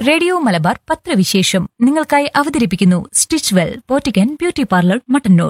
radio Malabar പത്രവിശേഷം നിങ്ങൾക്കായി അവതരിപ്പിക്കുന്നു സ്റ്റിച്ച് വെൽ പോറ്റിക്കൻ ബ്യൂട്ടി പാർലർ മട്ടന്നൂർ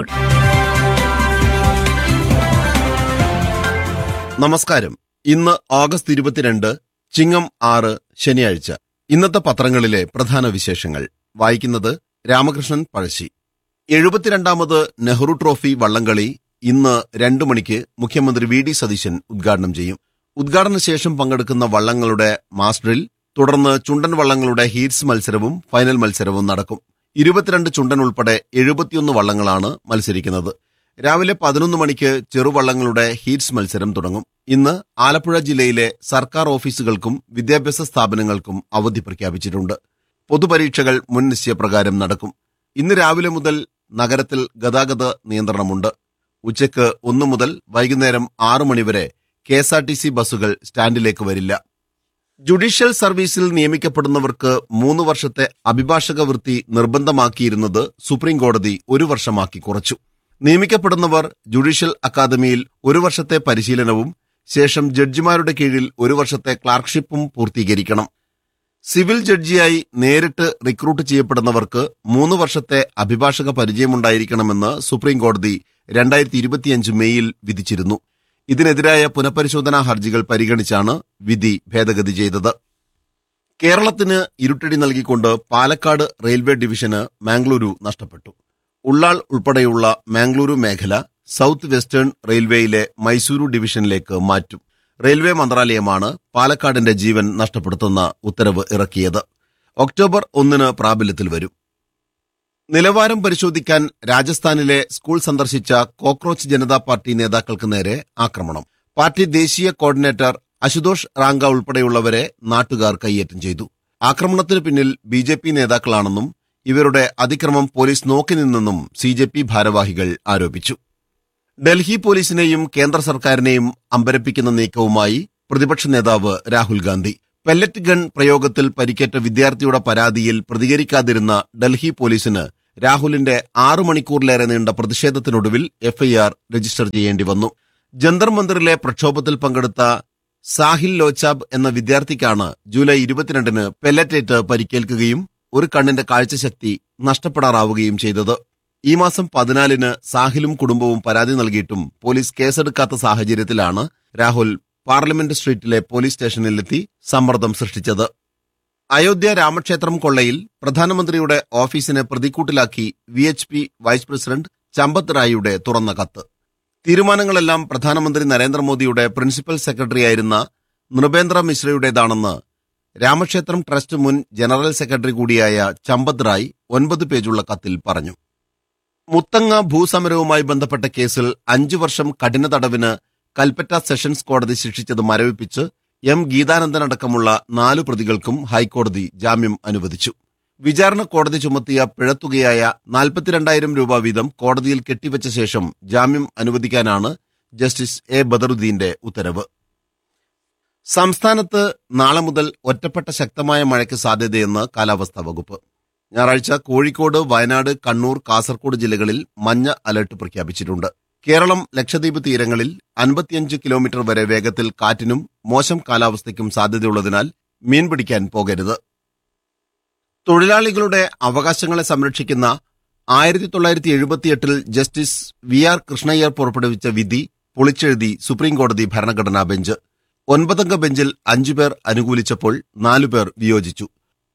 നമസ്കാരം ഇന്ന് ഓഗസ്റ്റ് ഇരുപത്തിരണ്ട് ചിങ്ങം ആറ് ശനിയാഴ്ച ഇന്നത്തെ പത്രങ്ങളിലെ പ്രധാന വിശേഷങ്ങൾ വായിക്കുന്നത് രാമകൃഷ്ണൻ പഴശ്ശി എഴുപത്തിരണ്ടാമത് നെഹ്റു ട്രോഫി വള്ളംകളി ഇന്ന് രണ്ടു മണിക്ക് മുഖ്യമന്ത്രി വി ഡി സതീശൻ ഉദ്ഘാടനം ചെയ്യും ഉദ്ഘാടന ശേഷം പങ്കെടുക്കുന്ന വള്ളങ്ങളുടെ മാസ്റ്ററിൽ തുടർന്ന് ചുണ്ടൻ വള്ളങ്ങളുടെ ഹീറ്റ്സ് മത്സരവും ഫൈനൽ മത്സരവും നടക്കും ഇരുപത്തിരണ്ട് ചുണ്ടൻ ഉൾപ്പെടെ എഴുപത്തിയൊന്ന് വള്ളങ്ങളാണ് മത്സരിക്കുന്നത് രാവിലെ പതിനൊന്ന് മണിക്ക് ചെറുവള്ളങ്ങളുടെ ഹീറ്റ്സ് മത്സരം തുടങ്ങും ഇന്ന് ആലപ്പുഴ ജില്ലയിലെ സർക്കാർ ഓഫീസുകൾക്കും വിദ്യാഭ്യാസ സ്ഥാപനങ്ങൾക്കും അവധി പ്രഖ്യാപിച്ചിട്ടുണ്ട് പൊതുപരീക്ഷകൾ മുൻ നിശ്ചയപ്രകാരം നടക്കും ഇന്ന് രാവിലെ മുതൽ നഗരത്തിൽ ഗതാഗത നിയന്ത്രണമുണ്ട് ഉച്ചയ്ക്ക് ഒന്ന് മുതൽ വൈകുന്നേരം ആറ് മണിവരെ K S R T C ബസ്സുകൾ സ്റ്റാൻഡിലേക്ക് വരില്ല ജുഡീഷ്യൽ സർവീസിൽ നിയമിക്കപ്പെടുന്നവർക്ക് മൂന്ന് വർഷത്തെ അഭിഭാഷക വൃത്തി നിർബന്ധമാക്കിയിരുന്നത് സുപ്രീം കോടതി ഒരു വർഷമാക്കി കുറച്ചു നിയമിക്കപ്പെടുന്നവർ ജുഡീഷ്യൽ അക്കാദമിയിൽ ഒരു വർഷത്തെ പരിശീലനവും ശേഷം ജഡ്ജിമാരുടെ കീഴിൽ ഒരു വർഷത്തെ ക്ലാർക്ക്ഷിപ്പും പൂർത്തീകരിക്കണം സിവിൽ ജഡ്ജിയായി നേരിട്ട് റിക്രൂട്ട് ചെയ്യപ്പെടുന്നവർക്ക് മൂന്ന് വർഷത്തെ അഭിഭാഷക പരിചയമുണ്ടായിരിക്കണമെന്ന് സുപ്രീം കോടതി രണ്ടായിരത്തി ഇരുപത്തിയഞ്ച് മെയ്യിൽ വിധിച്ചിരുന്നു ഇതിനെതിരായ പുനഃപരിശോധനാ ഹർജികൾ പരിഗണിച്ചാണ് വിധി ഭേദഗതി ചെയ്തത് കേരളത്തിന് ഇരുട്ടടി നൽകിക്കൊണ്ട് പാലക്കാട് റെയിൽവേ ഡിവിഷന് മാംഗ്ലൂരു നഷ്ടപ്പെട്ടു ഉള്ളാൾ ഉൾപ്പെടെയുള്ള മാംഗ്ലൂരു മേഖല സൗത്ത് വെസ്റ്റേൺ റെയിൽവേയിലെ മൈസൂരു ഡിവിഷനിലേക്ക് മാറ്റും റെയിൽവേ മന്ത്രാലയമാണ് പാലക്കാടിന്റെ ജീവൻ നഷ്ടപ്പെടുത്തുന്ന ഉത്തരവ് ഇറക്കിയത് ഒക്ടോബർ ഒന്നിന് പ്രാബല്യത്തിൽ വരും നിലവാരം പരിശോധിക്കാൻ രാജസ്ഥാനിലെ സ്കൂൾ സന്ദർശിച്ച കോക്രോച്ച് ജനതാ പാർട്ടി നേതാക്കൾക്ക് നേരെ ആക്രമണം പാർട്ടി ദേശീയ കോർഡിനേറ്റർ അശുതോഷ് റാങ്ക ഉൾപ്പെടെയുള്ളവരെ നാട്ടുകാർ കയ്യേറ്റം ചെയ്തു ആക്രമണത്തിന് പിന്നിൽ ബി ജെ പി നേതാക്കളാണെന്നും ഇവരുടെ അതിക്രമം പോലീസ് നോക്കി നിന്നെന്നും സി ജെ പി ഭാരവാഹികൾ ആരോപിച്ചു ഡൽഹി പോലീസിനെയും കേന്ദ്ര സർക്കാരിനെയും അമ്പരപ്പിക്കുന്ന നീക്കവുമായി പ്രതിപക്ഷ നേതാവ് രാഹുൽ ഗാന്ധി പെല്ലറ്റ് ഗൺ പ്രയോഗത്തിൽ പരിക്കേറ്റ വിദ്യാർത്ഥിയുടെ പരാതിയിൽ പ്രതികരിക്കാതിരുന്ന ഡൽഹി പോലീസിന് രാഹുലിന്റെ ആറു മണിക്കൂറിലേറെ നീണ്ട പ്രതിഷേധത്തിനൊടുവിൽ എഫ്ഐആർ രജിസ്റ്റർ ചെയ്യേണ്ടി വന്നു ജന്തർ മന്ദിറിലെ പ്രക്ഷോഭത്തിൽ പങ്കെടുത്ത സാഹിൽ ലോച്ചാബ് എന്ന വിദ്യാർത്ഥിക്കാണ് ജൂലൈ ഇരുപത്തിരണ്ടിന് പെല്ലറ്റേറ്റ് പരിക്കേൽക്കുകയും ഒരു കണ്ണിന്റെ കാഴ്ചശക്തി നഷ്ടപ്പെടാറാവുകയും ചെയ്തത് ഈ മാസം പതിനാലിന് സാഹിലും കുടുംബവും പരാതി നൽകിയിട്ടും പോലീസ് കേസെടുക്കാത്ത സാഹചര്യത്തിലാണ് രാഹുൽ പാർലമെന്റ് സ്ട്രീറ്റിലെ പോലീസ് സ്റ്റേഷനിലെത്തി സമ്മർദ്ദം സൃഷ്ടിച്ചത് അയോധ്യ രാമക്ഷേത്രം കൊള്ളയിൽ പ്രധാനമന്ത്രിയുടെ ഓഫീസിനെ പ്രതിക്കൂട്ടിലാക്കി V H P vice president Champat റായിയുടെ തുറന്ന കത്ത് തീരുമാനങ്ങളെല്ലാം പ്രധാനമന്ത്രി നരേന്ദ്രമോദിയുടെ പ്രിൻസിപ്പൽ സെക്രട്ടറിയായിരുന്ന നൃപേന്ദ്ര മിശ്രയുടേതാണെന്ന് രാമക്ഷേത്രം ട്രസ്റ്റ് മുൻ ജനറൽ സെക്രട്ടറി കൂടിയായ ചമ്പത് റായ് ഒൻപത് പേജുള്ള കത്തിൽ പറഞ്ഞു മുത്തങ്ങ ഭൂസമരവുമായി ബന്ധപ്പെട്ട കേസിൽ അഞ്ചു വർഷം കഠിന തടവിന് കൽപ്പറ്റ സെഷൻസ് കോടതി ശിക്ഷിച്ചത് മരവിപ്പിച്ച് എം ഗീതാനന്ദൻ അടക്കമുള്ള നാലു പ്രതികൾക്കും ഹൈക്കോടതി ജാമ്യം അനുവദിച്ചു വിചാരണ കോടതി ചുമത്തിയ പിഴത്തുകയായ നാൽപ്പത്തിരണ്ടായിരം രൂപ വീതം കോടതിയിൽ കെട്ടിവെച്ച ശേഷം ജാമ്യം അനുവദിക്കാനാണ് ജസ്റ്റിസ് എ ബദറുദ്ദീന്റെ ഉത്തരവ് സംസ്ഥാനത്ത് നാളെ മുതൽ ഒറ്റപ്പെട്ട ശക്തമായ മഴയ്ക്ക് സാധ്യതയെന്ന് കാലാവസ്ഥാ വകുപ്പ് ഞായറാഴ്ച കോഴിക്കോട് വയനാട് കണ്ണൂർ കാസർഗോഡ് ജില്ലകളിൽ മഞ്ഞ അലർട്ട് പ്രഖ്യാപിച്ചിട്ടുണ്ട് കേരളം ലക്ഷദ്വീപ് തീരങ്ങളിൽ അൻപത്തിയഞ്ച് കിലോമീറ്റർ വരെ വേഗത്തിൽ കാറ്റിനും മോശം കാലാവസ്ഥയ്ക്കും സാധ്യതയുള്ളതിനാൽ മീൻ പിടിക്കാൻ പോകരുത് തൊഴിലാളികളുടെ അവകാശങ്ങളെ സംരക്ഷിക്കുന്ന ആയിരത്തി തൊള്ളായിരത്തി എഴുപത്തിയെട്ടിൽ ജസ്റ്റിസ് വി ആർ കൃഷ്ണയ്യർ പുറപ്പെടുവിച്ച വിധി പൊളിച്ചെഴുതി സുപ്രീംകോടതി ഭരണഘടനാ ബെഞ്ച് ഒൻപതംഗ ബെഞ്ചിൽ അഞ്ചുപേർ അനുകൂലിച്ചപ്പോൾ നാലുപേർ വിയോജിച്ചു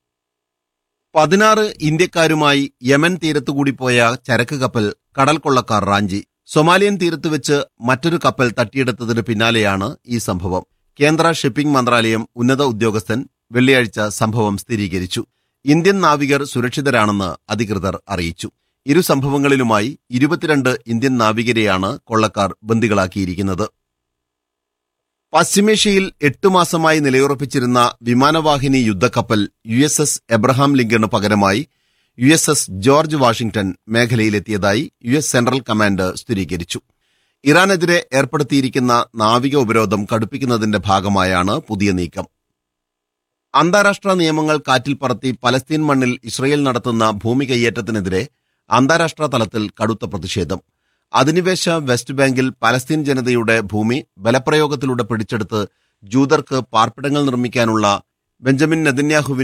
പതിനാറ് ഇന്ത്യക്കാരുമായി യമൻ തീരത്തുകൂടി പോയ ചരക്ക് കപ്പൽ കടൽ കൊള്ളക്കാർ റാഞ്ചി സൊമാലിയൻ തീരത്ത് വെച്ച് മറ്റൊരു കപ്പൽ തട്ടിയെടുത്തതിന് പിന്നാലെയാണ് ഈ സംഭവം കേന്ദ്ര ഷിപ്പിംഗ് മന്ത്രാലയം ഉന്നത ഉദ്യോഗസ്ഥൻ വെള്ളിയാഴ്ച സംഭവം സ്ഥിരീകരിച്ചു ഇന്ത്യൻ നാവികർ സുരക്ഷിതരാണെന്ന് അധികൃതർ അറിയിച്ചു ഇരു സംഭവങ്ങളിലുമായി ഇരുപത്തിരണ്ട് ഇന്ത്യൻ നാവികരെയാണ് കൊള്ളക്കാർ ബന്ദികളാക്കിയിരിക്കുന്നത് പശ്ചിമേഷ്യയിൽ എട്ടു മാസമായി നിലയുറപ്പിച്ചിരുന്ന വിമാനവാഹിനി യുദ്ധക്കപ്പൽ U S S Abraham Lincoln പകരമായി U S S George Washington മേഖലയിലെത്തിയതായി യു എസ് സെൻട്രൽ കമാൻഡ് സ്ഥിരീകരിച്ചു ഇറാനെതിരെ ഏർപ്പെടുത്തിയിരിക്കുന്ന നാവിക ഉപരോധം കടുപ്പിക്കുന്നതിന്റെ ഭാഗമായാണ് പുതിയ നീക്കം അന്താരാഷ്ട്ര നിയമങ്ങൾ കാറ്റിൽ പറത്തി പലസ്തീൻ മണ്ണിൽ ഇസ്രയേൽ നടത്തുന്ന ഭൂമി കയ്യേറ്റത്തിനെതിരെ അന്താരാഷ്ട്ര തലത്തിൽ കടുത്ത പ്രതിഷേധം അധിനിവേശ വെസ്റ്റ് ബാങ്കിൽ പലസ്തീൻ ജനതയുടെ ഭൂമി ബലപ്രയോഗത്തിലൂടെ പിടിച്ചെടുത്ത് ജൂതർക്ക് പാർപ്പിടങ്ങൾ നിർമ്മിക്കാനുള്ള ബെഞ്ചമിൻ നെതന്യാഹുവിന്റെ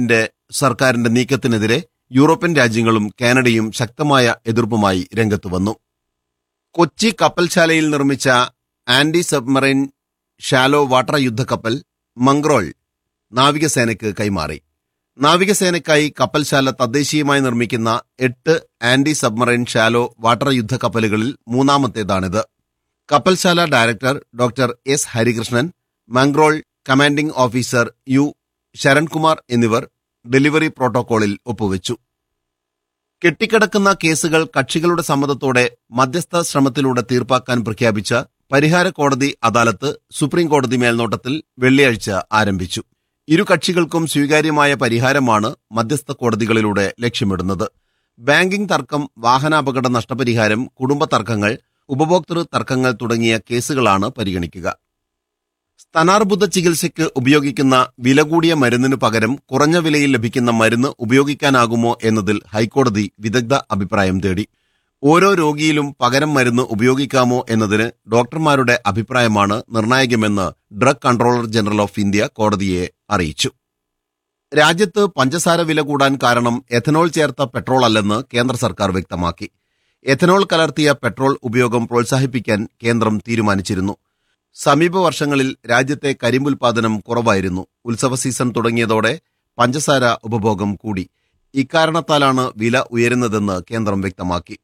സർക്കാരിന്റെ നീക്കത്തിനെതിരെ യൂറോപ്യൻ രാജ്യങ്ങളും കാനഡയും ശക്തമായ എതിർപ്പുമായി രംഗത്തു വന്നു കൊച്ചി കപ്പൽശാലയിൽ നിർമ്മിച്ച ആന്റി സബ്മറൈൻ ഷാലോ വാട്ടർ യുദ്ധക്കപ്പൽ മംഗ്രോൾ നാവികസേനയ്ക്ക് കൈമാറി നാവികസേനയ്ക്കായി കപ്പൽശാല തദ്ദേശീയമായി നിർമ്മിക്കുന്ന എട്ട് ആന്റി സബ്മറൈൻ ഷാലോ വാട്ടർ യുദ്ധക്കപ്പലുകളിൽ മൂന്നാമത്തേതാണിത് കപ്പൽശാല director doctor S Harikrishnan Mangrol commanding officer U Sharankumar എന്നിവർ ഡെലിവറി പ്രോട്ടോകോളിൽ ഒപ്പുവെച്ചു കെട്ടിക്കിടക്കുന്ന കേസുകൾ കക്ഷികളുടെ സമ്മതത്തോടെ മധ്യസ്ഥ ശ്രമത്തിലൂടെ തീർപ്പാക്കാൻ പ്രഖ്യാപിച്ച പരിഹാര കോടതി അദാലത്ത് സുപ്രീം കോടതി മേൽനോട്ടത്തിൽ വെള്ളിയാഴ്ച ആരംഭിച്ചു ഇരു കക്ഷികൾക്കും സ്വീകാര്യമായ പരിഹാരമാണ് മധ്യസ്ഥ കോടതികളിലൂടെ ലക്ഷ്യമിടുന്നത് ബാങ്കിംഗ് തർക്കം വാഹനാപകട നഷ്ടപരിഹാരം കുടുംബ തർക്കങ്ങൾ ഉപഭോക്തൃ തർക്കങ്ങൾ തുടങ്ങിയ കേസുകളാണ് പരിഗണിക്കുക സ്തനാർബുദ ചികിത്സയ്ക്ക് ഉപയോഗിക്കുന്ന വില കൂടിയ മരുന്നിനു പകരം കുറഞ്ഞ വിലയിൽ ലഭിക്കുന്ന മരുന്ന് ഉപയോഗിക്കാനാകുമോ എന്നതിൽ ഹൈക്കോടതി വിദഗ്ധ അഭിപ്രായം തേടി ഓരോ രോഗിയിലും പകരം മരുന്ന് ഉപയോഗിക്കാമോ എന്നതിന് ഡോക്ടർമാരുടെ അഭിപ്രായമാണ് നിർണായകമെന്ന് drug controller general of India കോടതിയെ അറിയിച്ചു രാജ്യത്ത് പഞ്ചസാര വില കൂടാൻ കാരണം എഥനോൾ ചേർത്ത പെട്രോൾ അല്ലെന്ന് കേന്ദ്ര സർക്കാർ വ്യക്തമാക്കി എഥനോൾ കലർത്തിയ പെട്രോൾ ഉപയോഗം പ്രോത്സാഹിപ്പിക്കാൻ കേന്ദ്രം തീരുമാനിച്ചിരുന്നു സമീപ വർഷങ്ങളിൽ രാജ്യത്തെ കരിമ്പുൽപാദനം കുറവായിരുന്നു ഉത്സവ സീസൺ തുടങ്ങിയതോടെ പഞ്ചസാര ഉപഭോഗം കൂടി ഇക്കാരണത്താലാണ് വില ഉയരുന്നതെന്ന് കേന്ദ്രം വ്യക്തമാക്കി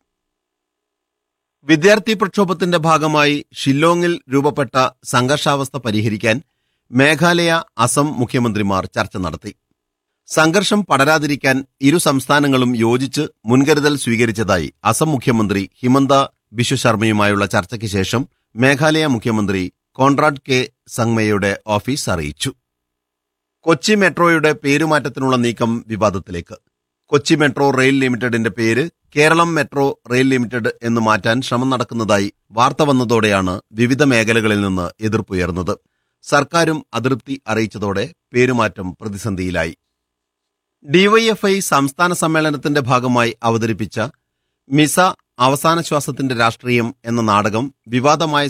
വിദ്യാർത്ഥി പ്രക്ഷോഭത്തിന്റെ ഭാഗമായി ഷില്ലോങ്ങിൽ രൂപപ്പെട്ട സംഘർഷാവസ്ഥ പരിഹരിക്കാൻ മേഘാലയ അസം മുഖ്യമന്ത്രിമാർ ചർച്ച നടത്തി സംഘർഷം പടരാതിരിക്കാൻ ഇരു സംസ്ഥാനങ്ങളും യോജിച്ച് മുൻകരുതൽ സ്വീകരിച്ചതായി അസം മുഖ്യമന്ത്രി ഹിമന്ത ബിശ്വ ശർമ്മയുമായുള്ള ചർച്ചയ്ക്ക് ശേഷം മേഘാലയ മുഖ്യമന്ത്രി കോൺറാഡ് കെ സംഗ്മയുടെ ഓഫീസ് അറിയിച്ചു കൊച്ചി മെട്രോയുടെ പേരുമാറ്റത്തിനുള്ള നീക്കം വിവാദത്തിലേക്ക് കൊച്ചി മെട്രോ റെയിൽ ലിമിറ്റഡിന്റെ പേര് കേരളം മെട്രോ റെയിൽ ലിമിറ്റഡ് എന്ന് മാറ്റാൻ ശ്രമം നടക്കുന്നതായി വാർത്ത വന്നതോടെയാണ് വിവിധ മേഖലകളിൽ നിന്ന് എതിർപ്പുയർന്നത് സർക്കാരും അതൃപ്തി അറിയിച്ചതോടെ പേരുമാറ്റം പ്രതിസന്ധിയിലായി ഡിവൈഎഫ്ഐ സംസ്ഥാന സമ്മേളനത്തിന്റെ ഭാഗമായി അവതരിപ്പിച്ച മിസ അവസാന ശ്വാസത്തിന്റെ രാഷ്ട്രീയം എന്ന നാടകം വിവാദമായ